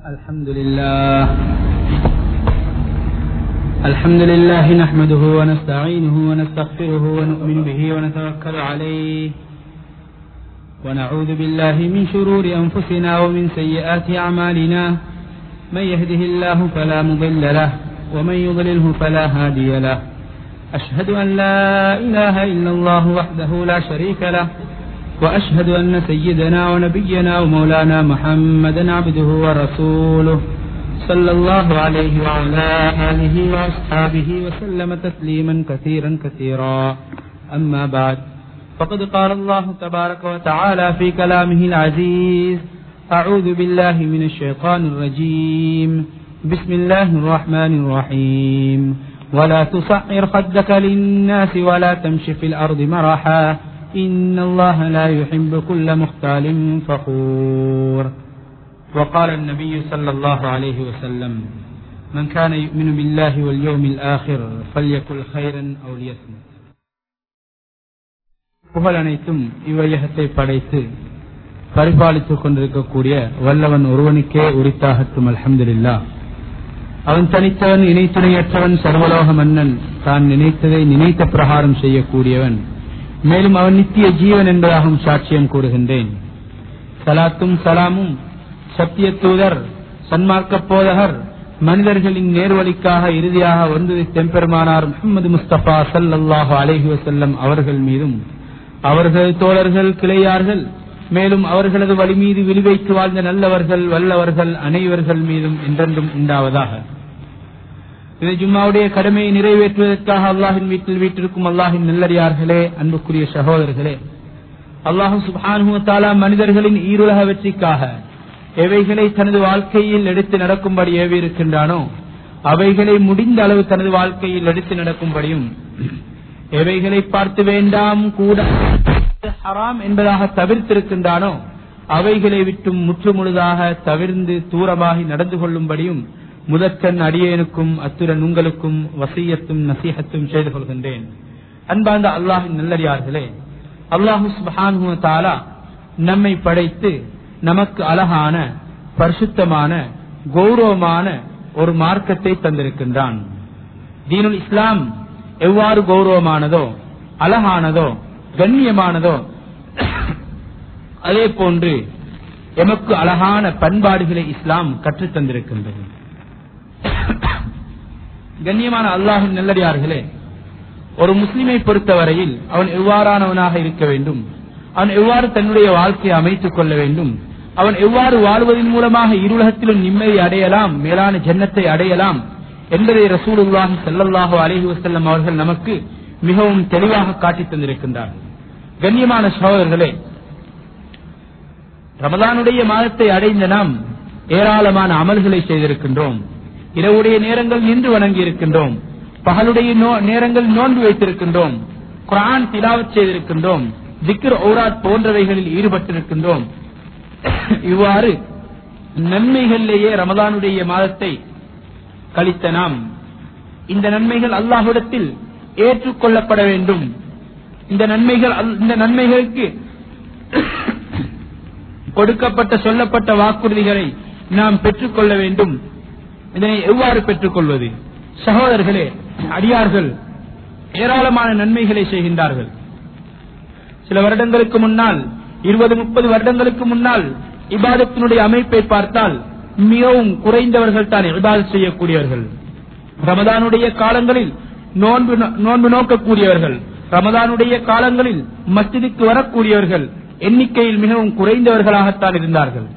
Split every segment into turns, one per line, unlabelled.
الحمد لله الحمد لله نحمده ونستعينه ونستغفره ونؤمن به ونتوكل عليه ونعوذ بالله من شرور أنفسنا ومن سيئات أعمالنا من يهده الله فلا مضل له ومن يضلله فلا هادي له أشهد أن لا إله إلا الله وحده لا شريك له وأشهد أن سيدنا ونبينا ومولانا محمدا عبده ورسوله صلى الله عليه وعلى آله وأصحابه وسلم تسليما كثيرا كثيرا أما بعد فقد قال الله تبارك وتعالى في كلامه العزيز أعوذ بالله من الشيطان الرجيم بسم الله الرحمن الرحيم ولا تصعر خدك للناس ولا تمش في الأرض مرحا إن الله لا يحب كل مختال فخور وقال النبي صلى الله عليه وسلم من كان يؤمن بالله واليوم الآخر فليكل خيرا أو ليصمت புகழ் அனைத்தும் இவ்வையகத்தை படைத்து பரிபாலித்துக் கொண்டிருக்கக்கூடிய வல்லவன் ஒருவனுக்கே உரித்தாகட்டும் அல்ஹம்துலில்லா அவன் தனித்தவன் இணைத்துணையற்றவன் சர்வலோக மன்னன் தான் நினைத்ததை நினைத்த பிரகாரம் செய்யக்கூடியவன் மேலும் அவன் நித்திய ஜீவன் என்பதாகவும் சாட்சியம் கூறுகின்றேன் சலாத்தும் சலாமும் சத்திய தூதர் சன்மார்க்க போதகர் மனிதர்களின் நேர்வழிக்காக இறுதியாக வந்தது தெம்பெருமானார் முகமது முஸ்தபா சல்லாஹு அலஹி வசல்லம் அவர்கள் மீதும் அவர்கள் தோழர்கள் கிளையார்கள் மேலும் அவர்களது வழி மீது விழிவைத்து வாழ்ந்த நல்லவர்கள் வல்லவர்கள் அனைவர்கள் மீதும் என்றென்றும் உண்டாவதாக இது ஜும்மாவுடைய கடமையை நிறைவேற்றுவதற்காக அல்லாஹின் வீட்டில் வீட்டிற்கும் அல்லாஹின் நல்லடியார்களே அன்புக்குரிய சகோதரர்களே அல்லாஹு சுபானுவத்தாலா மனிதர்களின் ஈருலக வெற்றிக்காக எவைகளை தனது வாழ்க்கையில் எடுத்து நடக்கும்படி ஏவி இருக்கின்றானோ அவைகளை முடிந்த அளவு தனது வாழ்க்கையில் எடுத்து நடக்கும்படியும் எவைகளை பார்த்து வேண்டாம் கூட ஹராம் என்பதாக தவிர்த்திருக்கின்றானோ அவைகளை விட்டும் முற்றுமுழுதாக தவிர்ந்து தூரமாகி நடந்து கொள்ளும்படியும் முதற்கண் அடியேனுக்கும் அத்துடன் உங்களுக்கும் வசியத்தும் நசீகத்தும் செய்து கொள்கின்றேன் அன்பார்ந்த அல்லாஹின் நல்லடியார்களே அல்லாஹு சுபானு தாலா நம்மை படைத்து நமக்கு அழகான பரிசுத்தமான கௌரவமான ஒரு மார்க்கத்தை தந்திருக்கின்றான் தீனுல் இஸ்லாம் எவ்வாறு கௌரவமானதோ அழகானதோ கண்ணியமானதோ அதே போன்று எமக்கு அழகான பண்பாடுகளை இஸ்லாம் கற்றுத் தந்திருக்கின்றது கண்ணியமான அல்லாஹின் நல்லடியார்களே ஒரு முஸ்லிமை பொறுத்தவரையில் அவன் எவ்வாறானவனாக இருக்க வேண்டும் அவன் எவ்வாறு தன்னுடைய வாழ்க்கையை அமைத்துக் கொள்ள வேண்டும் அவன் எவ்வாறு வாழ்வதன் மூலமாக இருலகத்திலும் நிம்மதி அடையலாம் மேலான ஜன்னத்தை அடையலாம் என்பதை ரசூலுல்லாஹி செல்லல்லாஹு அலஹி வசல்லம் அவர்கள் நமக்கு மிகவும் தெளிவாக காட்டி தந்திருக்கின்றார்கள் கண்ணியமான சகோதரர்களே ரமதானுடைய மாதத்தை அடைந்த நாம் ஏராளமான அமல்களை செய்திருக்கின்றோம் இரவுடைய நேரங்கள் நின்று வணங்கி இருக்கின்றோம் பகலுடைய நேரங்கள் நோன்பு வைத்திருக்கின்றோம் குரான் திலாவத் செய்திருக்கின்றோம் திக்ர் ஓராத் போன்றவைகளில் ஈடுபட்டிருக்கின்றோம் இவ்வாறு நன்மைகளிலேயே ரமதானுடைய மாதத்தை கழித்த நாம் இந்த நன்மைகள் அல்லாஹுடத்தில் ஏற்றுக்கொள்ளப்பட வேண்டும் இந்த நன்மைகள் இந்த நன்மைகளுக்கு கொடுக்கப்பட்ட சொல்லப்பட்ட வாக்குறுதிகளை நாம் பெற்றுக்கொள்ள வேண்டும் இதனை எவ்வாறு பெற்றுக்கொள்வது சகோதரர்களே அடியார்கள் ஏராளமான நன்மைகளை செய்கின்றார்கள் சில வருடங்களுக்கு முன்னால் இருபது முப்பது வருடங்களுக்கு முன்னால் இபாதத்தினுடைய அமைப்பை பார்த்தால் மிகவும் குறைந்தவர்கள் தான் இபாதத் செய்யக்கூடியவர்கள் ரமதானுடைய காலங்களில் நோன்பு நோன்பு நோக்கக்கூடியவர்கள் ரமதானுடைய காலங்களில் மஸ்ஜிதுக்கு வரக்கூடியவர்கள் எண்ணிக்கையில் மிகவும் குறைந்தவர்களாகத்தான் இருந்தார்கள்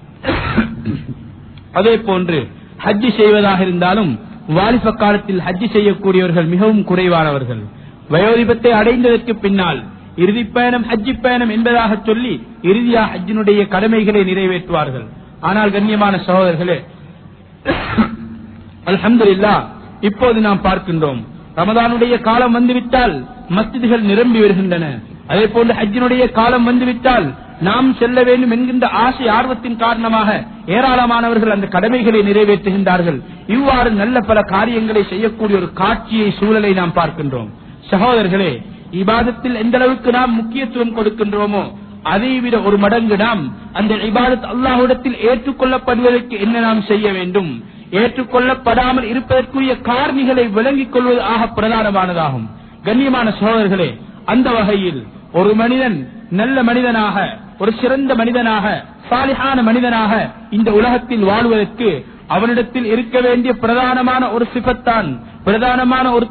அதே போன்று ஹஜ்ஜி செய்வதாக இருந்தாலும் வாலிப காலத்தில் ஹஜ்ஜி செய்யக்கூடியவர்கள் மிகவும் குறைவானவர்கள் வயோதிபத்தை அடைந்ததற்கு பின்னால் இறுதி பயணம் ஹஜ்ஜி பயணம் என்பதாக சொல்லி இறுதியா ஹஜ்ஜினுடைய கடமைகளை நிறைவேற்றுவார்கள் ஆனால் கண்ணியமான சகோதரர்களே அல்ஹம்துல்லா இப்போது நாம் பார்க்கின்றோம் ரமதானுடைய காலம் வந்துவிட்டால் மஸ்ஜிதுகள் நிரம்பி வருகின்றன அதே போன்று ஹஜ்ஜினுடைய காலம் வந்துவிட்டால் நாம் செல்ல வேண்டும் என்கின்ற ஆசை ஆர்வத்தின் காரணமாக ஏராளமானவர்கள் அந்த கடமைகளை நிறைவேற்றுகின்றார்கள் இவ்வாறு நல்ல பல காரியங்களை செய்யக்கூடிய ஒரு காட்சியை சூழலை நாம் பார்க்கின்றோம் சகோதரர்களே இபாதத்தில் எந்த அளவுக்கு நாம் முக்கியத்துவம் கொடுக்கின்றோமோ அதைவிட ஒரு மடங்கு நாம் அந்த இபாதத் அல்லாஹ்விடத்தில் ஏற்றுக்கொள்ளப்படுவதற்கு என்ன நாம் செய்ய வேண்டும் ஏற்றுக்கொள்ளப்படாமல் இருப்பதற்குரிய காரணிகளை விளங்கிக் கொள்வது ஆக பிரதானமானதாகும் கண்ணியமான சோழர்களே அந்த வகையில் ஒரு மனிதன் நல்ல மனிதனாக ஒரு சிறந்த மனிதனாக சாலிஹான மனிதனாக இந்த உலகத்தில் வாழ்வதற்கு அவனிடத்தில் இருக்க வேண்டிய பிரதானமான ஒரு சிபத்தான் பிரதானமான ஒரு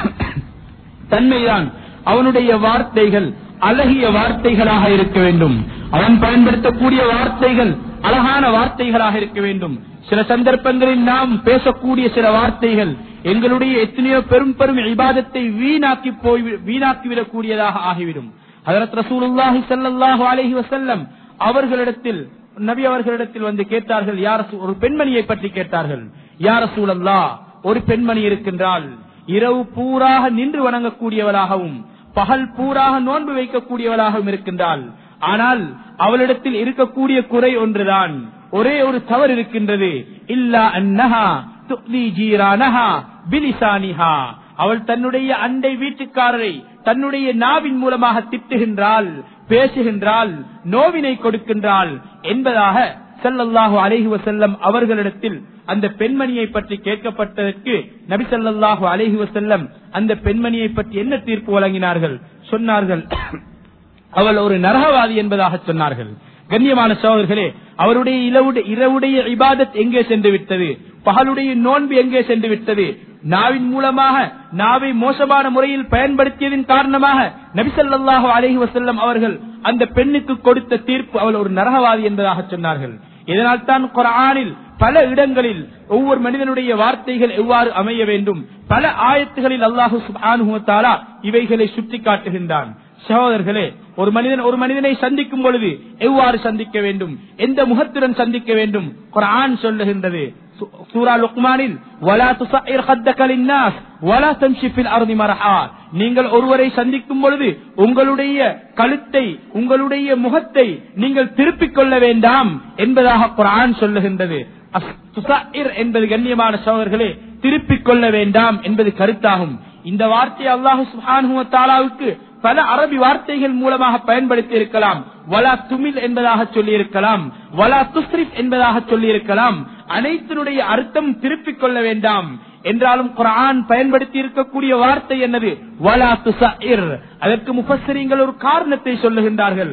தன்மைதான் அவனுடைய வார்த்தைகள் அழகிய வார்த்தைகளாக இருக்க வேண்டும் அவன் பயன்படுத்தக்கூடிய வார்த்தைகள் அழகான வார்த்தைகளாக இருக்க வேண்டும் சில சந்தர்ப்பங்களில் நாம் பேசக்கூடிய சில வார்த்தைகள் எங்களுடைய எத்தனையோ பெரும் பெரும் இபாதத்தை வீணாக்கி போய் வீணாக்கிவிடக் கூடியதாக ஆகிவிடும் ஹதரத் ரசூலுல்லாஹி ஸல்லல்லாஹு அலைஹி வஸல்லம் அவர்களிடத்தில் நபி அவர்களிடத்தில் வந்து கேட்டார்கள் யார் ஒரு பெண்மணியை பற்றி கேட்டார்கள் யார் சூழல்லா ஒரு பெண்மணி இருக்கின்றால் இரவு பூராக நின்று வணங்கக்கூடியவளாகவும் பகல் பூராக நோன்பு வைக்கக்கூடியவளாகவும் இருக்கின்றாள் ஆனால் அவளிடத்தில் இருக்கக்கூடிய குறை ஒன்றுதான் ஒரே ஒரு தவறு இருக்கின்றது இல்லா அன்னஹா துக்தி ஜீரானஹா பிலிசானிஹா அவள் தன்னுடைய அண்டை வீட்டுக்காரரை தன்னுடைய நாவின் மூலமாக திட்டுகின்றாள் பேசுகின்றாள் நோவினை கொடுக்கின்றாள் என்பதாக ஸல்லல்லாஹு அலைஹி வஸல்லம் அவர்களிடத்தில் அந்த பெண்மணியை பற்றி கேட்கப்பட்டதற்கு நபி ஸல்லல்லாஹு அலைஹி வஸல்லம் அந்த பெண்மணியை பற்றி என்ன தீர்ப்பு வழங்கினார்கள் சொன்னார்கள் அவள் ஒரு நரகவாதி என்பதாக சொன்னார்கள் கண்ணியமான சோதர்களே அவருடைய இரவுடைய இரவுடைய இபாதத் எங்கே சென்று விட்டது பகலுடைய நோன்பு எங்கே சென்று விட்டது நாவின் மூலமாக நாவை மோசமான முறையில் பயன்படுத்தியதின் காரணமாக நபிசல்லாஹு அலஹி வசல்லம் அவர்கள் அந்த பெண்ணுக்கு கொடுத்த தீர்ப்பு அவள் ஒரு நரகவாதி என்பதாக சொன்னார்கள் இதனால் தான் குரானில் பல இடங்களில் ஒவ்வொரு மனிதனுடைய வார்த்தைகள் எவ்வாறு அமைய வேண்டும் பல ஆயத்துகளில் அல்லாஹு சுபானுத்தாலா இவைகளை சுட்டி காட்டுகின்றான் சகோதரர்களே ஒரு மனிதன் ஒரு மனிதனை சந்திக்கும் பொழுது எவ்வாறு சந்திக்க வேண்டும் எந்த முகத்துடன் சந்திக்க வேண்டும் குரான் சொல்லுகின்றது சூரா லுக்மானில் வலா துசைர் ஹத்தகலின் நாஸ் வலா தம்ஷிஃபில் அருதி மரஹா நீங்கள் ஒருவரை சந்திக்கும் பொழுது உங்களுடைய கழுத்தை உங்களுடைய முகத்தை நீங்கள் திருப்பிக் கொள்ள வேண்டாம் என்பதாக குரான் சொல்லுகின்றது என்பது கண்ணியமான சோழர்களே திருப்பிக் கொள்ள வேண்டாம் என்பது கருத்தாகும் இந்த வார்த்தை அல்லாஹு சுஹானுவத்தாலாவுக்கு பல அரபி வார்த்தைகள் மூலமாக பயன்படுத்தி இருக்கலாம் வலா துமில் என்பதாக சொல்லி இருக்கலாம் வலா துஸ்ரிப் என்பதாக சொல்லி இருக்கலாம் அனைத்தினுடைய அர்த்தம் திருப்பிக் கொள்ள வேண்டாம் என்றாலும் குரான் பயன்படுத்தி இருக்கக்கூடிய வார்த்தை என்னது வலா துசைர் அதற்கு முஃபஸ்ஸரீங்கள் ஒரு காரணத்தை சொல்லுகின்றார்கள்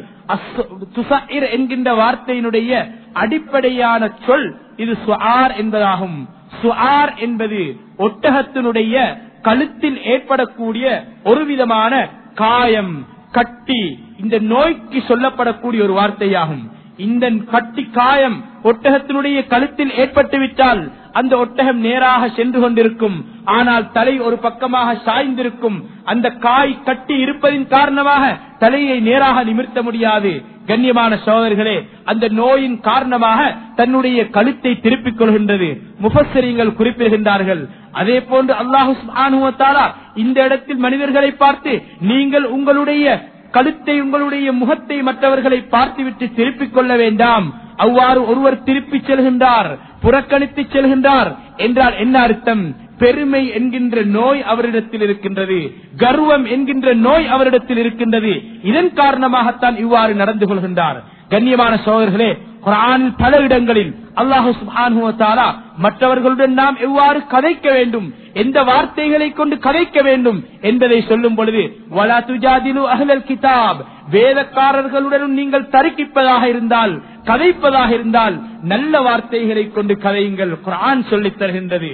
துசைர் என்கின்ற வார்த்தையினுடைய அடிப்படையான சொல் இது சுஆர் என்பதாகும் சுஆர் என்பது ஒட்டகத்தினுடைய கழுத்தில் ஏற்படக்கூடிய ஒரு விதமான காயம் கட்டி இந்த நோய்க்கு சொல்லப்படக்கூடிய ஒரு வார்த்தையாகும் இந்த கட்டி காயம் ஒட்டகத்தினுடைய கழுத்தில் ஏற்பட்டுவிட்டால் அந்த ஒட்டகம் நேராக சென்று கொண்டிருக்கும் ஆனால் தலை ஒரு பக்கமாக சாய்ந்திருக்கும் அந்த காய் கட்டி இருப்பதின் காரணமாக தலையை நேராக நிமிர்த்த முடியாது கண்ணியமான சோதர்களே அந்த நோயின் காரணமாக தன்னுடைய கழுத்தை திருப்பிக் கொள்கின்றது முபஸ்ஸரிங்கள் குறிப்பிடுகின்றார்கள் அதே போன்று அல்லாஹு இந்த இடத்தில் மனிதர்களை பார்த்து நீங்கள் உங்களுடைய கழுத்தை உங்களுடைய முகத்தை மற்றவர்களை பார்த்துவிட்டு திருப்பிக் கொள்ள வேண்டாம் அவ்வாறு ஒருவர் திருப்பிச் செல்கின்றார் புறக்கணித்து செல்கின்றார் என்றால் என்ன அர்த்தம் பெருமை என்கின்ற நோய் அவரிடத்தில் இருக்கின்றது கர்வம் என்கின்ற நோய் அவரிடத்தில் இருக்கின்றது இதன் காரணமாகத்தான் இவ்வாறு நடந்து கொள்கின்றார் கண்ணியமான சோதர்களே குரானில் பல இடங்களில் அல்லாஹு சுபானுவத்தாலா மற்றவர்களுடன் நாம் எவ்வாறு கதைக்க வேண்டும் எந்த வார்த்தைகளை கொண்டு கதைக்க வேண்டும் என்பதை சொல்லும் பொழுது வலா துஜாதிலு அஹ்லல் கிதாப் வேதக்காரர்களுடனும் நீங்கள் தருக்கிப்பதாக இருந்தால் கதைப்பதாக இருந்தால் நல்ல வார்த்தைகளை கொண்டு கதையுங்கள் குரான் சொல்லித் தருகின்றது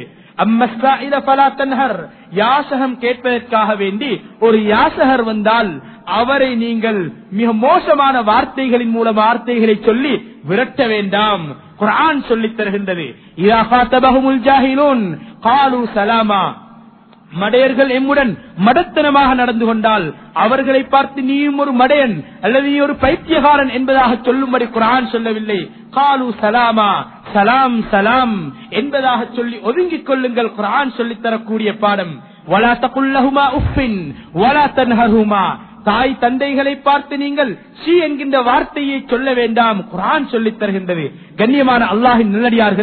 யாசகம் கேட்பதற்காக வேண்டி ஒரு யாசகர் வந்தால் அவரை நீங்கள் மிக மோசமான வார்த்தைகளின் மூலம் வார்த்தைகளை சொல்லி விரட்ட வேண்டாம் குரான் சொல்லித் தருகின்றது காலு சலாமா மடையர்கள் எம்முடன் மடத்தனமாக நடந்து கொண்டால் அவர்களை பார்த்து நீயும் ஒரு மடையன் அல்லது நீ ஒரு பைத்தியகாரன் என்பதாக சொல்லும்படி குரான் சொல்லவில்லை காலு சலாமா சலாம் சலாம் என்பதாக சொல்லி ஒதுங்கிக் கொள்ளுங்கள் குரான் சொல்லித் தரக்கூடிய பாடம் வலா தகுல்லஹுமா உஃபின் வலா தன்ஹருமா தாய் தந்தைகளை பார்த்து நீங்கள் ஷி என்கின்ற வார்த்தையை சொல்ல வேண்டாம் குரான் சொல்லித் தருகின்றது கண்ணியமான அல்லாஹின் நல்லடியார்களே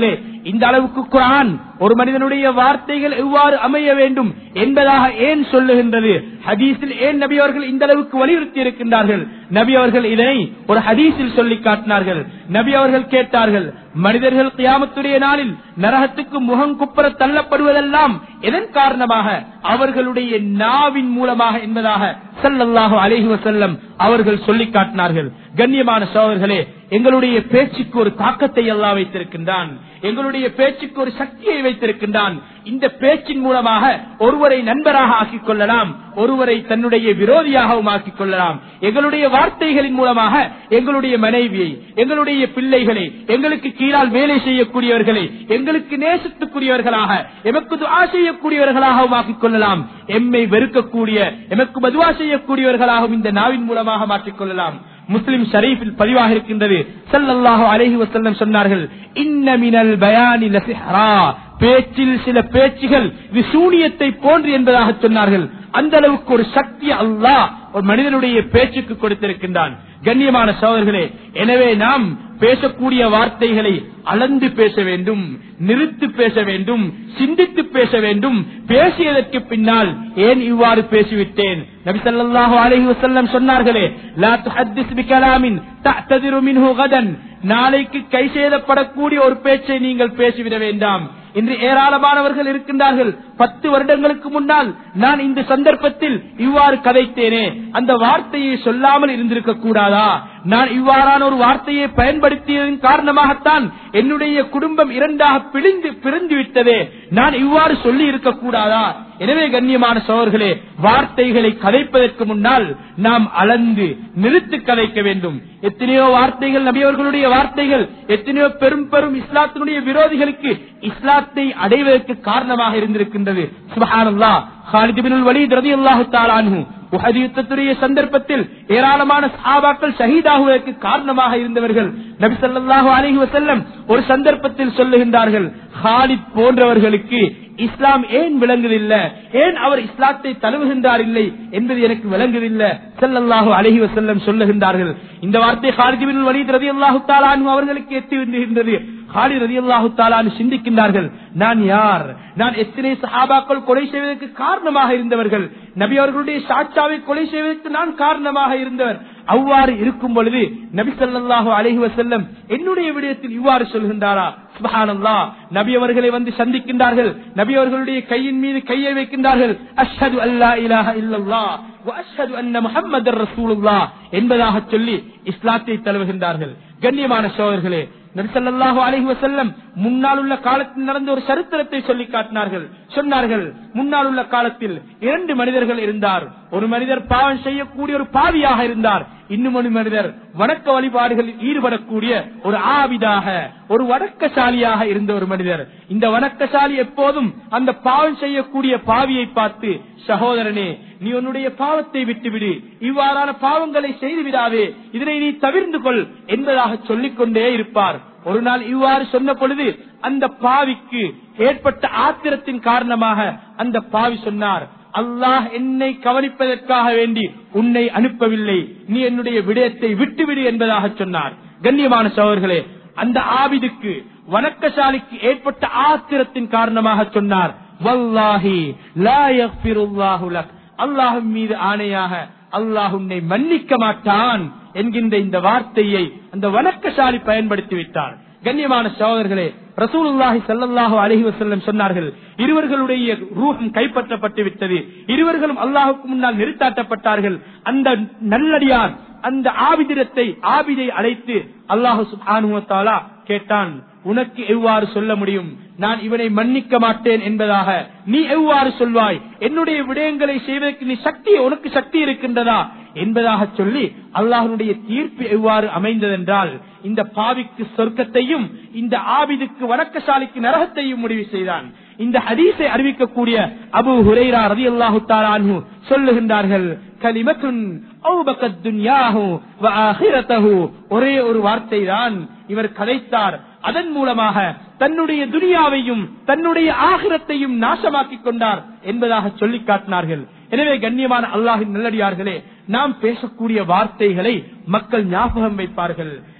இந்த அளவுக்கு குரான் ஒரு மனிதனுடைய வார்த்தைகள் எவ்வாறு அமைய வேண்டும் என்பதாக ஏன் சொல்லுகின்றது ஹதீஸில் ஏன் நபி அவர்கள் இந்த அளவுக்கு வலியுறுத்தி இருக்கின்றார்கள் நபி அவர்கள் இதனை ஒரு ஹதீஸில் சொல்லி காட்டினார்கள் நபி அவர்கள் கேட்டார்கள் மனிதர்கள் கியாமத்துடைய நாளில் நரகத்துக்கு முகம் குப்புற தள்ளப்படுவதெல்லாம் எதன் காரணமாக அவர்களுடைய நாவின் மூலமாக என்பதாக ஸல்லல்லாஹு அலைஹி வஸல்லம் அவர்கள் சொல்லி காட்டினார்கள் கண்ணியமான சோழர்களே எங்களுடைய பேச்சுக்கு ஒரு தாக்கத்தை எல்லாம் வைத்திருக்கின்றான் எங்களுடைய பேச்சுக்கு ஒரு சக்தியை வைத்திருக்கின்றான் இந்த பேச்சின் மூலமாக ஒருவரை நண்பராக ஆக்கிக் கொள்ளலாம் ஒருவரை தன்னுடைய விரோதியாகவும் ஆக்கிக் கொள்ளலாம் எங்களுடைய வார்த்தைகளின் மூலமாக எங்களுடைய மனைவியை எங்களுடைய பிள்ளைகளை எங்களுக்கு கீழால் வேலை செய்யக்கூடியவர்களை எங்களுக்கு நேசத்துக்குரியவர்களாக எமக்கு துவா செய்யக்கூடியவர்களாகவும் ஆக்கிக் கொள்ளலாம் எம்மை வெறுக்கக்கூடிய எமக்கு மதுவா செய்யக்கூடியவர்களாகவும் இந்த நாவின் மூலமாக மாற்றிக் கொள்ளலாம் முஸ்லிம் ஷரீஃபில் பதிவாக இருக்கின்றது ஸல்லல்லாஹு அலைஹி வஸல்லம் சொன்னார்கள் இன்ன மினல் பயானி லசிஹ்ரா பேச்சில் சில பேச்சுகள் விசூனியத்தை போன்று என்பதாக சொன்னார்கள் அந்த அளவுக்கு ஒரு சக்தி அல்லாஹ் ஒரு மனிதனுடைய பேச்சுக்கு கொடுத்திருக்கின்றான் கண்ணியமான சோதர்களே எனவே நாம் பேசக்கூடிய வார்த்தைகளை அளந்து பேச வேண்டும் நிறுத்து பேச வேண்டும் சிந்தித்து பேச வேண்டும் பேசியதற்கு பின்னால் ஏன் இவ்வாறு பேசிவிட்டேன் நபி ஸல்லல்லாஹு அலைஹி வஸல்லம் சொன்னார்களே லா துஹத்திஸ் பிகலாமின் தஅ்ததிரு மின்ஹு கதன் நாளைக்கு கை செய்தப்படக்கூடிய ஒரு பேச்சை நீங்கள் பேசிவிட வேண்டாம் இன்று ஏராளமானவர்கள் இருக்கின்றார்கள் பத்து வருடங்களுக்கு முன்னால் நான் இந்த சந்தர்ப்பத்தில் இவ்வாறு கதைத்தேனே அந்த வார்த்தையை சொல்லாமல் இருந்திருக்க கூடாதா நான் இவ்வாறான ஒரு வார்த்தையை பயன்படுத்தியதன் காரணமாகத்தான் என்னுடைய குடும்பம் இரண்டாக பிழிந்து பிரிந்து விட்டதே நான் இவ்வாறு சொல்லி இருக்க கூடாதா எனவே கண்ணியமான சோழர்களே வார்த்தைகளை கதைப்பதற்கு முன்னால் நாம் அளந்து நிறுத்து கதைக்க வேண்டும் எத்தனையோ வார்த்தைகள் நபியவர்களுடைய வார்த்தைகள் எத்தனையோ பெரும் பெரும் இஸ்லாத்தினுடைய விரோதிகளுக்கு இஸ்லாத்தை அடைவதற்கு காரணமாக இருந்திருக்கின்றது சுபஹானல்லா ஹாலித் பின் வலீத் ரலியல்லாஹு தஆலா அன்ஹு உஹது யுத்தத்துடைய சந்தர்ப்பத்தில் ஏராளமான சஹாபாக்கள் ஷஹீதாகுவதற்கு காரணமாக இருந்தவர்கள் நபி ஸல்லல்லாஹு அலைஹி வஸல்லம் ஒரு சந்தர்ப்பத்தில் சொல்லுகின்றார்கள் ஹாலித் போன்றவர்களுக்கு இஸ்லாம் ஏன் விளங்குதில்லை ஏன் அவர் இஸ்லாத்தை தழுவுகின்றார் இல்லை என்பது எனக்கு விளங்குதில்லை ஸல்லல்லாஹு அலைஹி வஸல்லம் சொல்லுகின்றார்கள் இந்த வார்த்தை ஹாலித் பின் வலீத் ரலியல்லாஹு தஆலா அன்ஹு அவர்களுக்கு எத்தி வருகின்றது ஹாலி ரலியல்லாஹு தஆலான்னு சிந்திக்கின்றார்கள் நான் யார் நான் எத்தனை சஹாபாக்கள் கொலை செய்வதற்கு காரணமாக இருந்தவர்கள் நபி அவர்களுடைய சாட்சாவை கொலை செய்வதற்கு நான் காரணமாக இருந்தவர் அவ்வாறு இருக்கும் பொழுது நபி ஸல்லல்லாஹு அலைஹி வஸல்லம் என்னுடைய விடயத்தில் இவ்வாறு சொல்கின்றாரா சுபஹானல்லாஹ் நபி அவர்களை வந்து சந்திக்கின்றார்கள் நபி அவர்களுடைய கையின் மீது கையை வைக்கின்றார்கள் அஷ்ஹது அல்லா இலாஹ இல்லல்லாஹ் வ அஷ்ஹது அன்ன முஹம்மதர் ரசூலுல்லாஹ் என்பதாக சொல்லி இஸ்லாத்தை தழுவுகின்றார்கள் கண்ணியமான சோழர்களே நபிசல்லாஹு அலஹி வசல்லம் முன்னால் உள்ள காலத்தில் நடந்த ஒரு சரித்திரத்தை சொல்லி காட்டினார்கள் சொன்னார்கள் முன்னால் உள்ள காலத்தில் இரண்டு மனிதர்கள் இருந்தார் ஒரு மனிதர் பாவம் செய்யக்கூடிய ஒரு பாவியாக இருந்தார் இன்னும் ஒரு மனிதர் வணக்க வழிபாடுகளில் ஈடுபடக்கூடிய ஒரு ஆவிதாக ஒரு வணக்கசாலியாக இருந்த ஒரு மனிதர் இந்த வணக்கசாலி எப்போதும் அந்த பாவம் செய்யக்கூடிய பாவியை பார்த்து சகோதரனே நீ உன்னுடைய பாவத்தை விட்டுவிடு இவ்வாறான பாவங்களை செய்து விடாதே இதனை நீ தவிர்ந்து கொள் என்பதாக சொல்லிக் கொண்டே இருப்பார் ஒரு நாள் இவ்வாறு சொன்ன பொழுது அந்த பாவிக்கு ஏற்பட்ட ஆத்திரத்தின் காரணமாக அந்த பாவி சொன்னார் அல்லாஹ் என்னை கவனிப்பதற்காக வேண்டி உன்னை அனுப்பவில்லை நீ என்னுடைய விடயத்தை விட்டுவிடு என்பதாக சொன்னார் கண்ணியமான சோழர்களே அந்த ஆபிதுக்கு வணக்கசாலிக்கு ஏற்பட்ட ஆத்திரத்தின் காரணமாக சொன்னார் வல்லாஹி லா யக்ஃபிருல்லாஹு லக் அல்லாஹ்வின் மீது ஆணையாக அல்லாஹ் உன்னை மன்னிக்க மாட்டான் என்கின்ற இந்த வார்த்தையை அந்த வணக்கசாலி பயன்படுத்தி விட்டார் கண்ணியமான சகோதரர்களே ரசூலுல்லாஹி ஸல்லல்லாஹு அலைஹி வஸல்லம் சொன்னார்கள் இருவர்களுடைய ரூஹம் கைப்பற்றப்பட்டு விட்டது இருவர்களும் அல்லாஹுக்கு முன்னால் நிறுத்தாட்டப்பட்டார்கள் அந்த நல்லடியார் அந்த ஆபிதிரத்தை ஆபிதை அழைத்து அல்லாஹு சுப்ஹானஹு வ தஆலா கேட்டான் உனக்கு எவ்வாறு சொல்ல முடியும் நான் இவனை மன்னிக்க மாட்டேன் என்பதாக நீ எவ்வாறு சொல்வாய் என்னுடைய விடயங்களை செய்வதற்கு நீ சக்தி உனக்கு சக்தி இருக்கின்றதா என்பதாக சொல்லி அல்லாஹனுடைய தீர்ப்பு எவ்வாறு அமைந்ததென்றால் இந்த பாவிக்கு சொர்க்கத்தையும் இந்த ஆபிதுக்கு வணக்கசாலிக்கு நரகத்தையும் முடிவு செய்தான் இந்த ஹதீஸை அறிவிக்கக்கூடிய அபு ஹுரைரா ரதி அல்லாஹு தாலானு சொல்லுகின்றார்கள் கலிமத்துன் அவுபக்கத் துன்யாஹு வ ஆஹிரத்தஹு ஒரே ஒரு வார்த்தை தான் இவர் கதைத்தார் அதன் மூலமாக தன்னுடைய துனியாவையும் தன்னுடைய ஆகிரத்தையும் நாசமாக்கிக் கொண்டார் என்பதாக சொல்லி காட்டினார்கள் எனவே கண்ணியமான அல்லாஹின் நல்லடியார்களே நாம் பேசக்கூடிய வார்த்தைகளை மக்கள் ஞாபகம் வைப்பார்கள்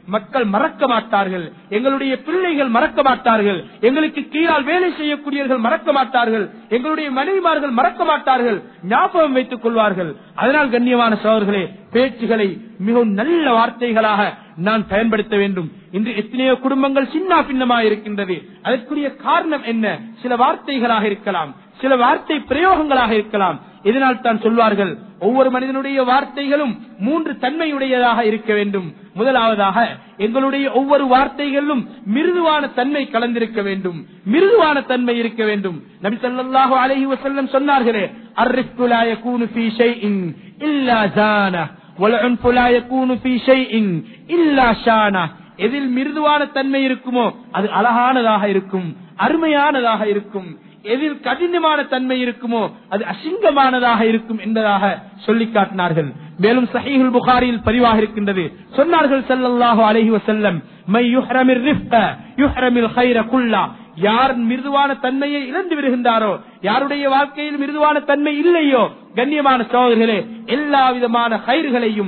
மக்கள் மறக்க மாட்டார்கள் எங்களுடைய பிள்ளைகள் மறக்க மாட்டார்கள் எங்களுக்கு கீழால் வேலை செய்யக்கூடியவர்கள் மறக்க மாட்டார்கள் எங்களுடைய மனைவிமார்கள் மறக்க மாட்டார்கள் ஞாபகம் வைத்துக் கொள்வார்கள் அதனால் கண்ணியமான சோழர்களே பேச்சுகளை மிகவும் நல்ல வார்த்தைகளாக நான் பயன்படுத்த வேண்டும் இன்று எத்தனையோ குடும்பங்கள் சின்ன பின்னமா இருக்கின்றது அதற்குரிய காரணம் என்ன சில வார்த்தைகளாக இருக்கலாம் சில வார்த்தை பிரயோகங்களாக இருக்கலாம் இதனால் தான் சொல்வார்கள் ஒவ்வொரு மனிதனுடைய வார்த்தைகளும் மூன்று தன்மையுடையதாக இருக்க வேண்டும் முதலாவதாக எங்களுடைய ஒவ்வொரு வார்த்தைகளிலும் மிருதுவான தன்மை கலந்திருக்க வேண்டும் மிருதுவான தன்மை இருக்க வேண்டும் நபி ஸல்லல்லாஹு அலைஹி வஸல்லம் சொன்னார்களே அர்ரிஃபு லா யகூனு ஃபீ ஷைஇன் இல்லா ஜானா வல்உன்ஃபு லா யகூனு ஃபீ ஷைஇன் இல்லா ஷானா எதில் மிருதுவான தன்மை இருக்குமோ அது அழகானதாக இருக்கும் அருமையானதாக இருக்கும் எதில் கடினமான தன்மை இருக்குமோ அது அசிங்கமானதாக இருக்கும் என்பதாக சொல்லி காட்டினார்கள் மேலும் சஹீஹுல் புகாரியில் பதிவாக இருக்கின்றது சொன்னார்கள் ஸல்லல்லாஹு அலைஹி வஸல்லம் மை யுஹ்ரமிர் ரிஃப்க யுஹ்ரமில் கைர குல்லா யார் மிருதுவான தன்மையை இழந்து விடுகின்றாரோ யாருடைய வாழ்க்கையில் மிருதுவான தன்மை இல்லையோ கண்ணியமான சோதர்களே எல்லா விதமான கயிறுகளையும்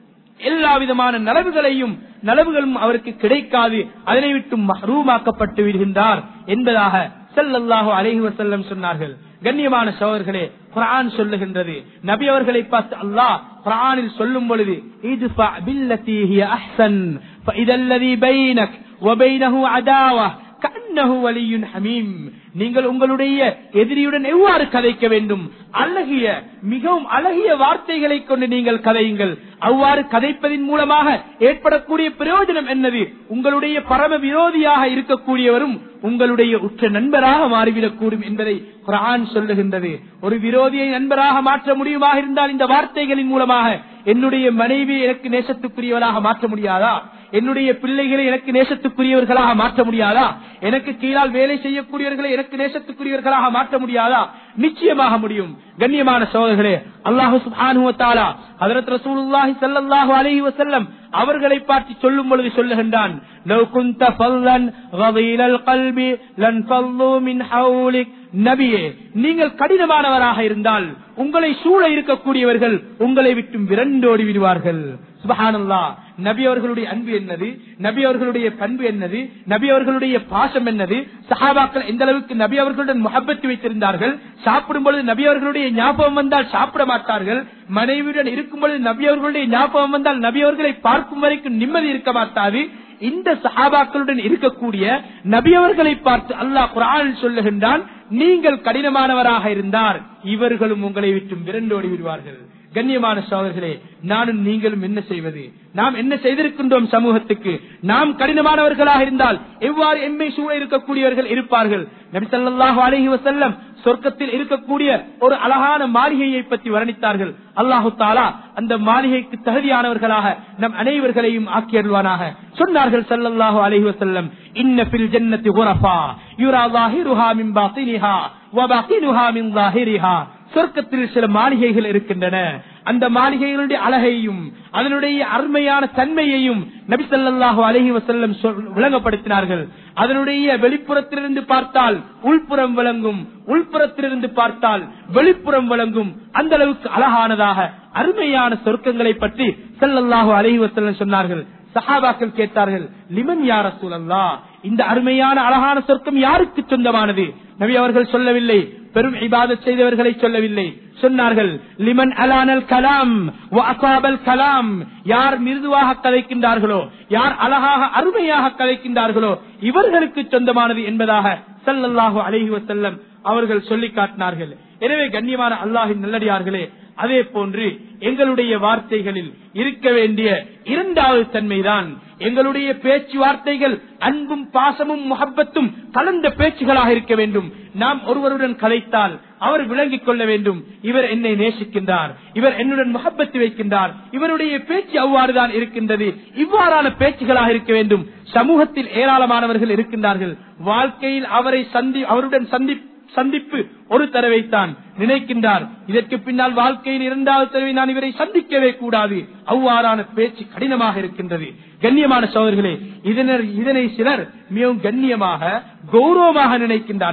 எல்லா விதமான நலவுகளையும் நலவுகளும் அவருக்கு கிடைக்காது அதனை விட்டு மஹ்ரூமாக்கப்பட்டு விடுகின்றார் என்பதாக ஸல்லல்லாஹு அலைஹி வஸல்லம் சொன்னார்கள் கண்ணியமான சோதர்களே குர்ஆன் சொல்லுகின்றது நபி அவர்களை பார்த்து அல்லாஹ் குர்ஆனில் சொல்லும் பொழுது இத்ஃபா பில்லதி ஹிய அஹ்சன் فإذا الذي بينك وبينه عداوة كأنه ولي حميم நீங்கள் உங்களுடைய எதிரியுடன் எவ்வாறு கதைக்க வேண்டும் அழகிய மிகவும் அழகிய வார்த்தைகளை கொண்டு நீங்கள் கதையுங்கள் அவ்வாறு கதைப்பதின் மூலமாக ஏற்படக்கூடிய பிரயோஜனம் என்னது உங்களுடைய பரம விரோதியாக இருக்கக்கூடியவரும் உங்களுடைய உற்ற நண்பராக மாறிவிடக்கூடும் என்பதை குரான் சொல்லுகின்றது ஒரு விரோதியை நண்பராக மாற்ற முடியுமாக இருந்தால் இந்த வார்த்தைகளின் மூலமாக என்னுடைய மனைவி எனக்கு நேசத்துக்குரியவராக மாற்ற முடியாதா என்னுடைய பிள்ளைகளை எனக்கு நேசத்துக்குரியவர்களாக மாற்ற முடியாதா எனக்கு கீழால் வேலை செய்யக்கூடியவர்களை எனக்கு நேசத்துக்குரியவர்களாக மாற்ற முடியாதா நிச்சயமாக முடியும் கண்ணியமான சோதர்களே அல்லாஹு சுபானுவத்தாலா ஹதரத் ரசூலுல்லாஹி ஸல்லல்லாஹு அலைஹி வஸல்லம் அவர்களை பார்த்து சொல்லும் பொழுது சொல்லுகின்றான் لو كنت فظا غضيل القلب لانفضوا من حولك நபியே நீங்கள் கடினமானவராக இருந்தால் உங்களை சூழ இருக்கக்கூடியவர்கள் உங்களை விட்டும் விரண்டோடி விடுவார்கள் சுபஹானல்லா நபி அவர்களுடைய அன்பு என்னது நபி அவர்களுடைய பண்பு என்னது நபி அவர்களுடைய பாசம் என்னது சஹாபாக்கள் எந்த அளவுக்கு நபி அவர்களுடன் முகப்பத்து வைத்திருந்தார்கள் சாப்பிடும் பொழுது நபி அவர்களுடைய ஞாபகம் வந்தால் சாப்பிட மாட்டார்கள் மனைவியுடன் இருக்கும் பொழுது நபி அவர்களுடைய ஞாபகம் வந்தால் நபி அவர்களை பார்க்கும் வரைக்கும் நிம்மதி இருக்க மாட்டாது இந்த சஹாபாக்களுடன் இருக்கக்கூடிய நபியவர்களை பார்த்து அல்லாஹ் குரானில் சொல்லுகின்றான் நீங்கள் கடினமானவராக இருந்தார் இவர்களும் உங்களை விட்டு விரண்டோடி விடுவார்கள் கண்ணியமான சோதர்களே நானும் நீங்களும் என்ன செய்வது நாம் என்ன செய்திருக்கின்றோம் சமூகத்துக்கு நாம் கடினமானவர்களாக இருந்தால் எவ்வாறு எம்மை சூழ இருக்கக்கூடியவர்கள் இருப்பார்கள் நபிசல்லாஹு அலஹி வசல்லம் சொர்க்கத்தில் இருக்கக்கூடிய ஒரு அழகான மாளிகையை பற்றி வர்ணித்தார்கள் அல்லாஹு தாலா அந்த மாளிகைக்கு தகுதியானவர்களாக நம் அனைவர்களையும் ஆக்கியருள்வானாக சொன்னார்கள் சல்லல்லாஹு அலஹி வசல்லம் இன்ன பில் ஜன்னத்தி குரஃபா யுரா ظاهرها من باطنها وباطنها من ظاهرها சொர்க்கத்தில் சில மாளிகைகள் இருக்கின்றன அந்த மாளிகைகளுடைய அழகையும் அதனுடைய அருமையான தன்மையையும் நபிசல்லாஹு அலஹி வசல்லம் விளங்கப்படுத்தினார்கள் அதனுடைய வெளிப்புறத்திலிருந்து பார்த்தால் உள்புறம் விளங்கும் உள்புறத்திலிருந்து பார்த்தால் வெளிப்புறம் விளங்கும் அந்த அளவுக்கு அழகானதாக அருமையான சொர்க்கங்களை பற்றி செல்லல்லாஹு அலஹி வசல்லம் சொன்னார்கள் சஹாபாக்கள் கேட்டார்கள் லிமன் யார சூழல்லா இந்த அருமையான அழகான சொர்க்கம் யாருக்கு சொந்தமானது நபி அவர்கள் சொல்லவில்லை பெரும் இபாதத் செய்தவர்களை சொல்லவில்லை சொன்னார்கள் லிமன் அலானல் கலாம் அசாபல் கலாம் யார் மிருதுவாக கதைக்கின்றார்களோ யார் அழகாக அருமையாக கதைக்கின்றார்களோ இவர்களுக்கு சொந்தமானது என்பதாக சல்லல்லாஹு அலஹி வசல்லம் அவர்கள் சொல்லி காட்டினார்கள் எனவே கண்ணியமான அல்லாஹின் நல்லடியார்களே அதே போன்று எங்களுடைய வார்த்தைகளில் இருக்க வேண்டிய இரண்டாவது தன்மைதான் எங்களுடைய பேச்சுவார்த்தைகள் அன்பும் பாசமும் முகப்பத்தும் கலந்த பேச்சுகளாக இருக்க வேண்டும் நாம் ஒருவருடன் கலைத்தால் அவர் விளங்கிக் கொள்ள வேண்டும் இவர் என்னை நேசிக்கின்றார் இவர் என்னுடன் முகப்பத்து வைக்கின்றார் இவருடைய பேச்சு அவ்வாறுதான் இருக்கின்றது இவ்வாறான பேச்சுகளாக இருக்க வேண்டும் சமூகத்தில் ஏராளமானவர்கள் இருக்கின்றார்கள் வாழ்க்கையில் அவரை சந்தி அவருடன் சந்தி சந்திப்பு ஒரு தடவைத்தான் நினைக்கின்றார் இதற்கு பின்னால் வாழ்க்கையில் இரண்டாவது தடவை நான் இவரை சந்திக்கவே கூடாது அவ்வாறான பேச்சு கடினமாக இருக்கின்றது கண்ணியமான சோதர்களே இதனர் இதனை சிலர் மிகவும் கண்ணியமாக கௌரவமாக நினைக்கின்றார்கள்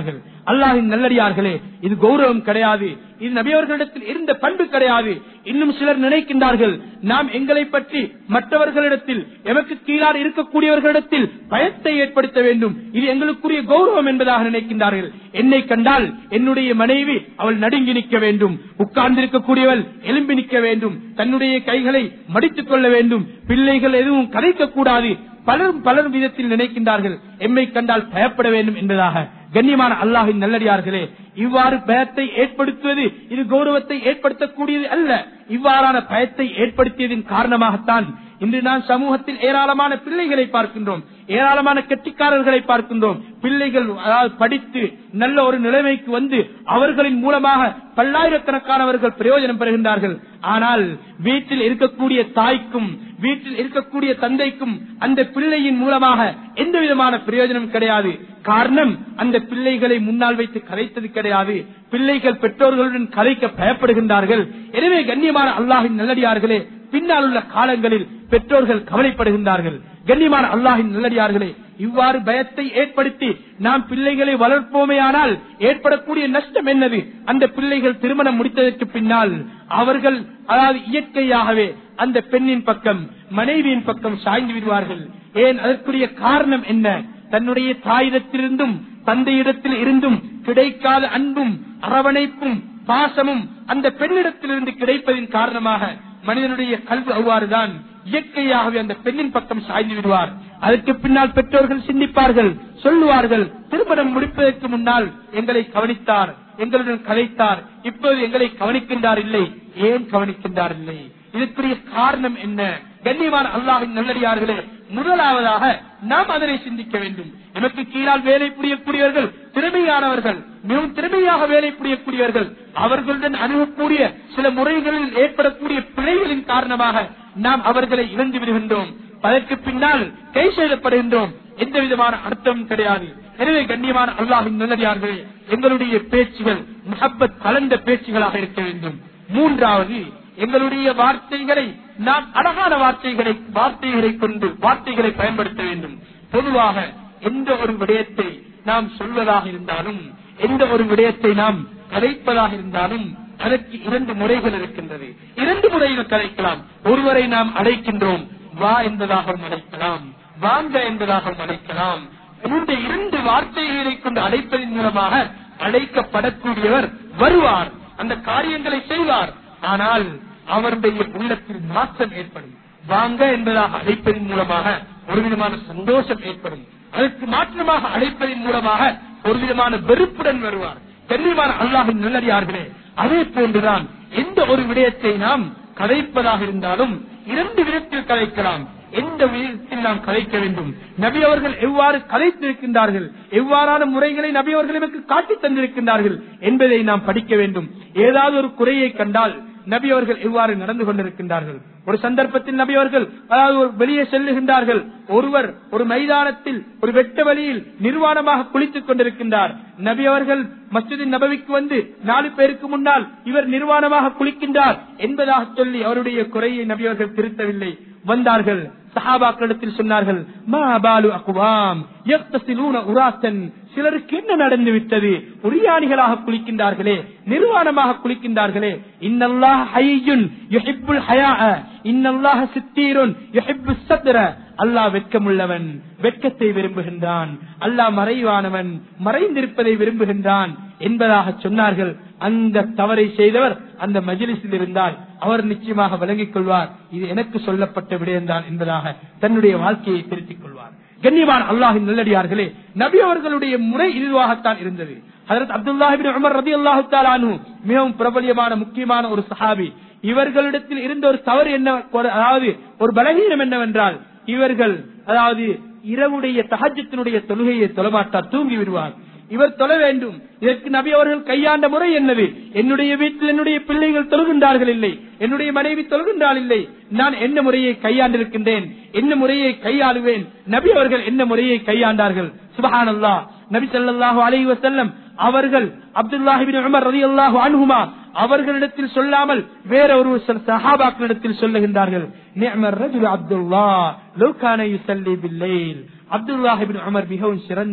அல்லாஹின் நல்லடியார்களே இது கௌரவம் கிடையாது இது நபியவர்களிடத்தில் இருந்த பண்பு கிடையாது இன்னும் சிலர் நினைக்கின்றார்கள் நாம் எங்களை பற்றி மற்றவர்களிடத்தில் எமக்கு கீழார் இருக்கக்கூடியவர்களிடத்தில் பயத்தை ஏற்படுத்த வேண்டும் இது எங்களுக்குரிய கௌரவம் என்பதாக நினைக்கின்றார்கள் என்னை கண்டால் என்னுடைய மனைவி அவள் நடுங்கி நிற்க வேண்டும் உட்கார்ந்திருக்கக்கூடியவள் எலும்பி நிற்க வேண்டும் தன்னுடைய கைகளை மடித்துக் கொள்ள வேண்டும் பிள்ளைகள் எதுவும் கதைக்க கூடாது பலரும் பலர் விதத்தில் நினைக்கின்றார்கள் எம்மை கண்டால் பயப்பட வேண்டும் என்பதாக கண்ணியமான அல்லாஹின் நல்லடியார்களே இவ்வாறு பயத்தை ஏற்படுத்துவது இது கௌரவத்தை ஏற்படுத்தக்கூடியது அல்ல இவ்வாறான பயத்தை ஏற்படுத்தியதின் காரணமாகத்தான் இன்று நாம் சமூகத்தில் ஏராளமான பிள்ளைகளை பார்க்கின்றோம் ஏராளமான கெட்டிக்காரர்களை பார்க்கின்றோம் பிள்ளைகள் அதாவது படித்து நல்ல ஒரு நிலைமைக்கு வந்து அவர்களின் மூலமாக பல்லாயிரக்கணக்கானவர்கள் பிரயோஜனம் பெறுகின்றார்கள் ஆனால் வீட்டில் இருக்கக்கூடிய தாய்க்கும் வீட்டில் இருக்கக்கூடிய தந்தைக்கும் அந்த பிள்ளையின் மூலமாக எந்த விதமான பிரயோஜனம் கிடையாது காரணம் அந்த பிள்ளைகளை முன்னால் வைத்து கதைத்தது கிடையாது பிள்ளைகள் பெற்றோர்களுடன் கதைக்க பயப்படுகின்றார்கள் எனவே கண்ணியமான அல்லாஹின் நல்லடியார்களே பின்னால் உள்ள காலங்களில் பெற்றோர்கள் கவலைப்படுகின்றார்கள் கண்ணியமான அல்லாஹின் நல்லடியார்களே இவ்வாறு பயத்தை ஏற்படுத்தி நாம் பிள்ளைகளை வளர்ப்போமேயானால் ஏற்படக்கூடிய நஷ்டம் என்னது அந்த பிள்ளைகள் திருமணம் முடித்ததற்கு பின்னால் அவர்கள் அதாவது இயற்கையாகவே அந்த பெண்ணின் பக்கம் மனைவியின் பக்கம் சாய்ந்து விடுவார்கள் ஏன் அதற்குரிய காரணம் என்ன தன்னுடைய தாயிடத்திலிருந்தும் தந்தையிடத்தில் இருந்தும் கிடைக்காத அன்பும் அரவணைப்பும் பாசமும் அந்த பெண்ணிடத்திலிருந்து கிடைப்பதின் காரணமாக மனிதனுடைய கல்வி அவ்வாறுதான் இயற்கையாகவே அந்த பெண்ணின் பக்கம் சாய்ந்து விடுவார் அதற்கு பின்னால் பெற்றோர்கள் சிந்திப்பார்கள் சொல்லுவார்கள் திருமணம் முடிப்பதற்கு முன்னால் எங்களை கவனித்தார் எங்களுடன் கதைத்தார் இப்போது எங்களை கவனிக்கின்றார் இல்லை ஏன் கவனிக்கின்றார் இல்லை இதற்குரிய காரணம் என்ன கண்ணியமான அல்லாஹின் நல்லடியார்களே முதலாவதாக நாம் அதனை சிந்திக்க வேண்டும் எனக்கு கீழால் வேலை புரியக்கூடியவர்கள் திறமையானவர்கள் மிகவும் திறமையாக வேலை புரியக்கூடியவர்கள் அவர்களுடன் அணுகக்கூடிய சில முறைகளில் ஏற்படக்கூடிய பிழைகளின் காரணமாக நாம் அவர்களை இழந்து விடுகின்றோம் அதற்கு பின்னால் கை செய்யப்படுகின்றோம் எந்த விதமான அர்த்தமும் கிடையாது எனவே கண்ணியமான அல்லாஹின் நல்லடியார்களே எங்களுடைய பேச்சுகள் முகப்பத் கலந்த பேச்சுகளாக இருக்க வேண்டும் மூன்றாவது எங்களுடைய வார்த்தைகளை நாம் அழகான வார்த்தைகளை வார்த்தைகளை கொண்டு வார்த்தைகளை பயன்படுத்த வேண்டும் பொதுவாக எந்த ஒரு விடயத்தை நாம் சொல்வதாக இருந்தாலும் எந்த ஒரு விடயத்தை நாம் கதைப்பதாக இருந்தாலும் அதற்கு இரண்டு முறைகள் இருக்கின்றது இரண்டு முறையில் கதைக்கலாம் ஒருவரை நாம் அழைக்கின்றோம் வா என்பதாக அழைக்கலாம் வாங்க என்பதாக அழைக்கலாம் இந்த இரண்டு வார்த்தைகளை கொண்டு அழைப்பதன் மூலமாக அழைக்கப்படக்கூடியவர் வருவார் அந்த காரியங்களை செய்வார் ஆனால் அவருடைய உள்ளத்தில் மாற்றம் ஏற்படும் வாங்க என்பதாக அழைப்பதன் மூலமாக ஒரு விதமான சந்தோஷம் ஏற்படும் அதற்கு மாற்றமாக அழைப்பதன் மூலமாக ஒரு விதமான வெறுப்புடன் வருவார் தெளிவான அல்லாஹின் நல்லடியார்களே அதே போன்றுதான் எந்த ஒரு விடயத்தை நாம் கதைப்பதாக இருந்தாலும் இரண்டு விதத்தில் கதைக்கலாம் எந்த விதத்தில் நாம் கதைக்க வேண்டும் நபி அவர்கள் எவ்வாறு கதைத்திருக்கின்றார்கள் எவ்வாறான முறைகளை நபி அவர்கள் நமக்கு காட்டித் தந்திருக்கின்றார்கள் என்பதை நாம் படிக்க வேண்டும் ஏதாவது ஒரு குறையை கண்டால் நபி அவர்கள் எவ்வாறு நடந்து கொண்டிருக்கின்றார்கள் ஒரு சந்தர்ப்பத்தில் நபி அவர்கள் அதாவது ஒரு வெளியே செல்லுகின்றார்கள் ஒருவர் ஒரு மைதானத்தில் ஒரு வெட்ட வழியில் நிர்வாணமாக குளித்துக் கொண்டிருக்கின்றார் நபி அவர்கள் மஸ்ஜிதின் நபவிக்கு வந்து நாலு பேருக்கு முன்னால் இவர் நிர்வாணமாக குளிக்கின்றார் என்பதாக சொல்லி அவருடைய குறையை நபி அவர்கள் திருத்தவில்லை வந்தார்கள் சஹாபாக்களிடத்தில் சொன்னார்கள் மா பாலு அக்குவாம் யக்தசிலூன உராசன் சிலருக்கு என்ன நடந்து விட்டது உரியாணிகளாக குளிக்கின்றார்களே நிர்வாணமாக குளிக்கின்றார்களே இன்னல்லாஹ் ஹையுன் யுஹிப்புல் ஹயாஅ இன்னல்லாஹ சித்தீருன் யுஹிப்பு சத்ர அல்லாஹ் வெட்கமுள்ளவன் வெட்கத்தை விரும்புகின்றான் அல்லாஹ் மறைவானவன் மறைந்திருப்பதை விரும்புகின்றான் என்பதாக சொன்னார்கள் அந்த தவறை செய்தவர் அந்த மஜிலிஸில் இருந்தால் அவர் நிச்சயமாக விளங்கிக் கொள்வார் இது எனக்கு சொல்லப்பட்ட விடயம்தான் என்பதாக தன்னுடைய வாழ்க்கையை திருத்திக் கொள்வார் கண்ணியமான அல்லாஹின் நல்லடியார்களே நபி அவர்களுடைய முறை இதுவாகத்தான் இருந்தது ஹதரத் அப்துல்லாஹிபின் உமர் ரதி அல்லாஹு மிகவும் பிரபலியமான முக்கியமான ஒரு சஹாபி இவர்களிடத்தில் இருந்த ஒரு தவறு என்ன அதாவது ஒரு பலகீனம் என்னவென்றால் இவர்கள் அதாவது இரவுடைய தகஜத்தினுடைய தொழுகையை தொழமாட்டார் தூங்கி விடுவார் இவர் தொழ வேண்டும் இதற்கு நபி அவர்கள் கையாண்ட முறை என்னது என்னுடைய வீட்டில் என்னுடைய பிள்ளைகள் தொழுகின்றார்கள் இல்லை என்னுடைய மனைவி தொழுகின்றால் இல்லை நான் என்ன முறையை கையாண்டிருக்கின்றேன் என்ன முறையை கையாளுவேன் நபி அவர்கள் என்ன முறையை கையாண்டார்கள் சுபஹான் அல்லா நபி சல்லாஹு அலைஹி வசல்லம் அவர்கள் அப்துல்லாஹிபின் உமர் ரதி அல்லாஹு அன்ஹுமா அவர்களிடத்தில் சொல்லாமல் வேற ஒரு சஹாபாக்களிடத்தில் சொல்லுகின்றார்கள் நிஅமர் ரஜுல் அப்துல்லா லோகான யுஸல்லி பில்லைல் அப்துல்லாஹிபின் உமர் மிகவும் சிறந்தவர்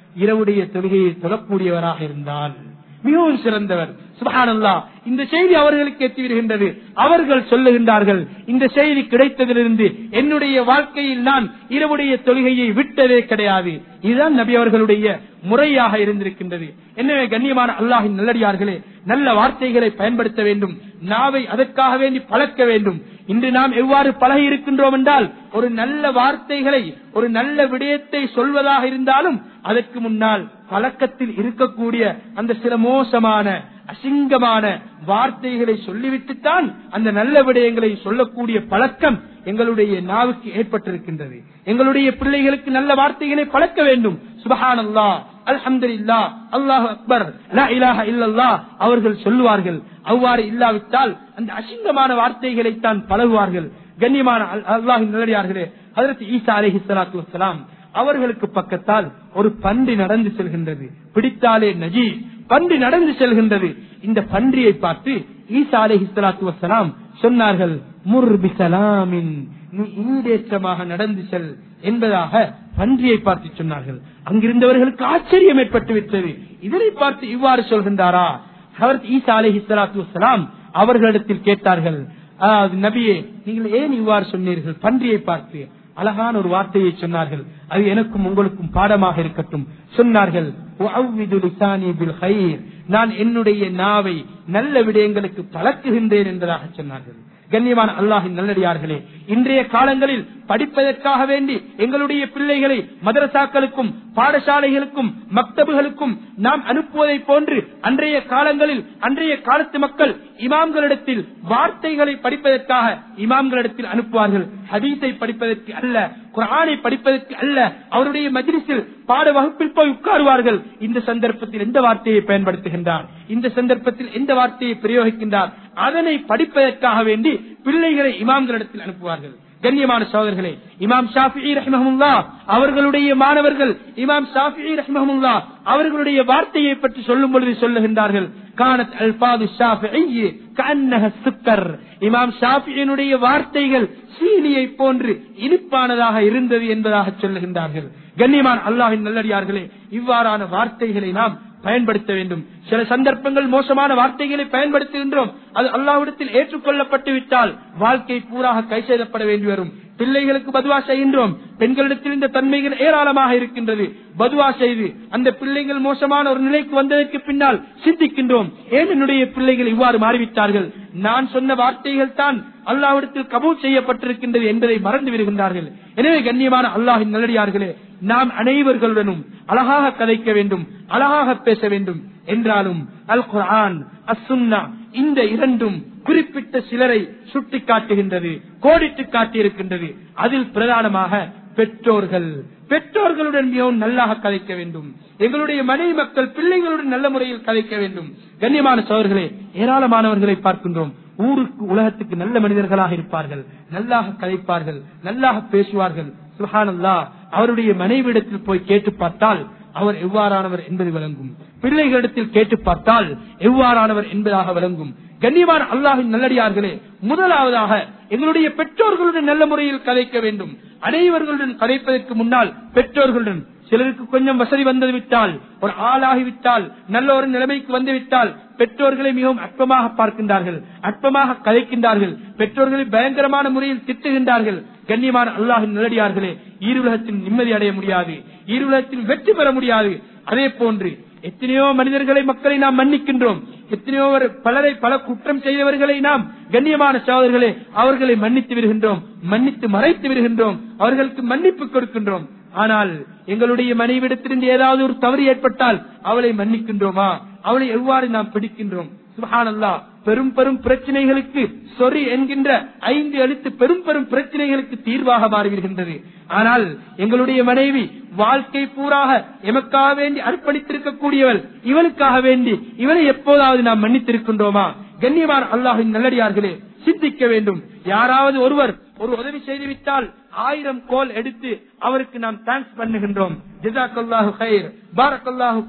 இரவுடைய தொழுகையை தொழக்கூடியவராக இருந்தால் மிகவும் சிறந்தவர் சுபஹானல்லா இந்த செய்தி அவர்களுக்கு எத்தி வருகின்றது அவர்கள் சொல்லுகின்றார்கள் இந்த செய்தி கிடைத்ததிலிருந்து என்னுடைய வாழ்க்கையில் நான் இரவுடைய தொழுகையை விட்டதே கிடையாது இதுதான் நபி அவர்களுடைய முறையாக இருந்திருக்கின்றது எனவே கண்ணியமான அல்லாஹின் நல்லடியார்களே நல்ல வார்த்தைகளை பயன்படுத்த வேண்டும் நாவை அதற்காக வேண்டி பழக்க வேண்டும் இன்று நாம் எவ்வாறு பழகி இருக்கின்றோம் என்றால் ஒரு நல்ல வார்த்தைகளை ஒரு நல்ல விடயத்தை சொல்வதாக இருந்தாலும் அதற்கு முன்னால் பழக்கத்தில் இருக்கக்கூடிய அந்த சில மோசமான அசிங்கமான வார்த்தைகளை சொல்லிவிட்டுத்தான் அந்த நல்ல விடயங்களை சொல்லக்கூடிய பழக்கம் எங்களுடைய நாவுக்கு ஏற்பட்டிருக்கின்றது எங்களுடைய பிள்ளைகளுக்கு நல்ல வார்த்தைகளை பழக்க வேண்டும் சுபஹான் அல்லா அல்ஹம்துலில்லா அல்லாஹ் அக்பர் லா இலாஹ இல்லல்லா அவர்கள் சொல்லுவார்கள் அவ்வாறு இல்லாவிட்டால் அந்த அசிங்கமான வார்த்தைகளை தான் பழகுவார்கள் கண்ணியமான அல்லாஹின் நல்லடியார்களே அதற்கு ஈசா அலஹி சலாத்து வலாம் அவர்களுக்கு பக்கத்தால் ஒரு பன்றி நடந்து செல்கின்றது பிடித்தாலே நஜி பன்றி நடந்து செல்கின்றது இந்த பன்றியை பார்த்து ஈசா அலஹி சலாத்து வலாம் சொன்னார்கள் முர்பிசலாமின் நீ ஈடேற்றமாக நடந்து செல் என்பதாக பன்றியை பார்த்து சொன்னார்கள் அங்கிருந்தவர்களுக்கு ஆச்சரியம் ஏற்பட்டு விட்டது இதனை பார்த்து இவ்வாறு சொல்கின்றாரா அவர் ஈசா அலஹி சலாத்து வலாம் அவர்களிடத்தில் கேட்டார்கள் "அதாவது நபியே நீங்கள் ஏன் இவ்வாறு சொன்னீர்கள் பன்றியை பார்த்து அழகான ஒரு வார்த்தையை சொன்னார்கள் அது எனக்கும் உங்களுக்கும் பாடமாக இருக்கட்டும் சொன்னார்கள் "உஅவ்விது லிசானி பில் கைர்." நான் என்னுடைய நாவை நல்ல விடயங்களுக்கு பழக்குகின்றேன் என்பதாக சொன்னார்கள் கண்ணியமான அல்லாஹின் நல்லடியார்களே இன்றைய காலங்களில் படிப்பதற்காக வேண்டி எங்களுடைய பிள்ளைகளை மதரசாக்களுக்கும் பாடசாலைகளுக்கும் மக்தபுகளுக்கும் நாம் அனுப்புவதை போன்று அன்றைய காலங்களில் அன்றைய காலத்து மக்கள் இமாம்களிடத்தில் வார்த்தைகளை படிப்பதற்காக இமாம்களிடத்தில் அனுப்புவார்கள் ஹதீஸை படிப்பதற்கு அல்ல குரானை படிப்பதற்கு அல்ல அவருடைய மஜ்லிஸில் பாட வகுப்பில் போய் உட்காருவார்கள் இந்த சந்தர்ப்பத்தில் எந்த வார்த்தையை பயன்படுத்துகின்றார் இந்த சந்தர்ப்பத்தில் எந்த வார்த்தையை பிரயோகிக்கின்றார் அதனை படிப்பதற்காக வேண்டி பிள்ளைகளை இமாம்களிடத்தில் அனுப்புவார்கள் கண்ணியமான சோதர்களே இமாம் ஷாஃபி ரஹ்மஹமுல்லா அவர்களுடைய மாணவர்கள் இமாம் ஷாஃபி ரஹ்மஹமுல்லா அவர்களுடைய வார்த்தையை பற்றி சொல்லும் பொழுது சொல்லுகின்றார்கள் கானத் அல்பாது ஷாஃபி கண்ணக சுக்கர் இமாம் ஷாஃபியினுடைய வார்த்தைகள் சீனியை போன்று இனிப்பானதாக இருந்தது என்பதாக சொல்லுகின்றார்கள் கண்ணியமான அல்லாஹின் நல்லடியார்களே இவ்வாறான வார்த்தைகளை நாம் பயன்படுத்த வேண்டும் சில சந்தர்ப்பங்கள் மோசமான வார்த்தைகளை பயன்படுத்துகின்றோம் அது அல்லாவிடத்தில் ஏற்றுக்கொள்ளப்பட்டு விட்டால் வாழ்க்கை பூராக கை செய்தப்பட வேண்டி வரும் பிள்ளைகளுக்கு பதுவா செய்கின்றோம் பெண்களிடத்தில் இந்த தன்மைகள் ஏராளமாக இருக்கின்றது பதுவா செய்து அந்த பிள்ளைகள் மோசமான ஒரு நிலைக்கு வந்ததற்கு பின்னால் சிந்திக்கின்றோம் ஏன் என்னுடைய பிள்ளைகள் இவ்வாறு மாறிவிட்டார்கள் நான் சொன்ன வார்த்தைகள் தான் அல்லாவிடத்தில் கபூல் செய்யப்பட்டிருக்கின்றது என்பதை மறந்து விடுகின்றார்கள் எனவே கண்ணியமான அல்லாஹின் நல்லடியார்களே நாம் அனைவர்களுடனும் அழகாக கதைக்க வேண்டும் அழகாக பேச வேண்டும் என்றாலும் அல் குர்ஆன் அசுன்னா இந்த இரண்டும் குறிப்பிட்ட சிலரை சுட்டி காட்டுகின்றது கோடிட்டு காட்டியிருக்கின்றது அதில் பிரதானமாக பெற்றோர்கள் பெற்றோர்களுடன் மிகவும் நல்லாக கதைக்க வேண்டும் எங்களுடைய மனைவி மக்கள் பிள்ளைகளுடன் நல்ல முறையில் கதைக்க வேண்டும் கண்ணியமான சோழர்களே ஏராளமானவர்களை பார்க்கின்றோம் ஊருக்கு உலகத்துக்கு நல்ல மனிதர்களாக இருப்பார்கள் நல்லாக கதைப்பார்கள் நல்லாக பேசுவார்கள் சுஹானல்லா அவருடைய மனைவிடத்தில் போய் கேட்டு பார்த்தால் அவர் எவ்வாறானவர் என்பது விளங்கும் பிள்ளைகளிடத்தில் கேட்டு பார்த்தால் எவ்வாறானவர் என்பதாக விளங்கும் கண்ணியமான அல்லாஹின் நல்லடியார்களே முதலாவதாக எங்களுடைய பெற்றோர்களுடன் நல்ல முறையில் கதைக்க வேண்டும் அனைவர்களுடன் கதைப்பதற்கு முன்னால் பெற்றோர்களுடன் சிலருக்கு கொஞ்சம் வசதி வந்து விட்டால் ஒரு ஆளாகி விட்டால் நல்ல ஒரு நிலைமைக்கு வந்து விட்டால் பெற்றோர்களை மிகவும் அற்பமாக பார்க்கின்றார்கள் அற்பமாக கதைக்கின்றார்கள் பெற்றோர்களை பயங்கரமான முறையில் திட்டுகின்றார்கள் கண்ணியமான அல்லாஹின் நிலடியார்களே ஈருலகத்தில் நிம்மதி அடைய முடியாது ஈருலகத்தில் வெற்றி பெற முடியாது அதே போன்று எத்தனையோ மனிதர்களை மக்களை நாம் மன்னிக்கின்றோம் எத்தனையோ ஒரு- பலரை பல குற்றம் செய்தவர்களை நாம் கண்ணியமான சகோதரர்களே அவர்களை மன்னித்து விடுகின்றோம் மன்னித்து மறைத்து விடுகின்றோம் அவர்களுக்கு மன்னிப்பு கொடுக்கின்றோம் ஆனால் எங்களுடைய மனைவிடத்திலிருந்து ஏதாவது ஒரு தவறு ஏற்பட்டால் அவளை மன்னிக்கின்றோமா அவளை எவ்வாறு நாம் பிடிக்கின்றோம் சுபஹானல்லா பெரும் பெரும் பிரச்சனைகளுக்கு சொறி என்கின்ற ஐந்து எழுத்து பெரும் பெரும் பிரச்சனைகளுக்கு தீர்வாக மாறிவிடுகின்றது ஆனால் எங்களுடைய மனைவி வாழ்க்கை பூராக எமக்காக வேண்டி அர்ப்பணித்திருக்கக்கூடியவள் இவளுக்காக வேண்டி இவளை எப்போதாவது நாம் மன்னித்திருக்கின்றோமா கண்ணியமான அல்லாஹின் நல்லடியார்களே சிந்திக்க வேண்டும் யாராவது ஒருவர் ஒரு உதவி செய்துவிட்டால் ஆயிரம் கோல் எடுத்து அவருக்கு நாம் தேங்க்ஸ் பண்ணுகின்றோம் ஜிசாக்கல்லாஹு ஹைர் பாரக்கல்லாஹு பீக்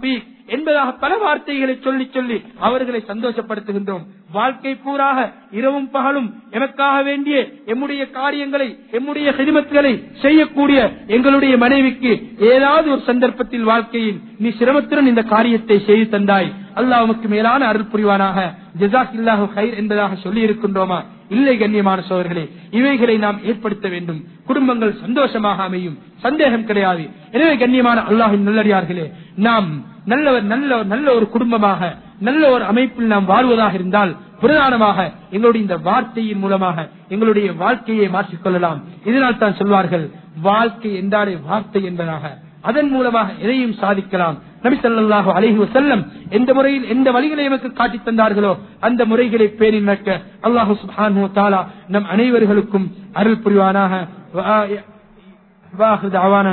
என்பதாக பல வார்த்தைகளை சொல்லி சொல்லி அவர்களை சந்தோஷப்படுத்துகின்றோம் வாழ்க்கை பூராக இரவும் பகலும் எமக்காக வேண்டிய எம்முடைய காரியங்களை எம்முடைய ஹிதமத்துகளை செய்யக்கூடிய எங்களுடைய மனைவிக்கு ஏதாவது ஒரு சந்தர்ப்பத்தில் வாழ்க்கையில் நீ சிரமத்துடன் இந்த காரியத்தை செய்து தந்தாய் அல்லாஹ் உமக்கு மேலான அருள் புரிவானாக ஜசாக் இல்லாஹு ஹைர் என்பதாக சொல்லி இருக்கின்றோமா இல்லை கண்ணியமான சோழர்களே இவைகளை நாம் ஏற்படுத்த வேண்டும் குடும்பங்கள் சந்தோஷமாக அமையும் சந்தேகம் கிடையாது எனவே கண்ணியமான அல்லாஹின் நல்லடியார்களே நாம் நல்லவர் நல்ல நல்ல ஒரு குடும்பமாக நல்ல ஒரு அமைப்பில் நாம் வாழ்வதாக இருந்தால் பிரதானமாக எங்களுடைய இந்த வார்த்தையின் மூலமாக எங்களுடைய வாழ்க்கையை மாற்றிக்கொள்ளலாம் இதனால் தான் சொல்வார்கள் வாழ்க்கை என்றாலே வார்த்தை என்பதாக அதன் மூலமாக எதையும் சாதிக்கலாம் நபி ஸல்லல்லாஹு அலைஹி வஸல்லம் எந்த முறையில் எந்த வழிகளை எமக்கு காட்டித் தந்தார்களோ அந்த முறைகளை பேணி நடக்க அல்லாஹு சுப்ஹானஹு வ தஆலா நம் அனைவர்களுக்கும் அருள் புரிவானாக வா- வாஹிரு தஅவானா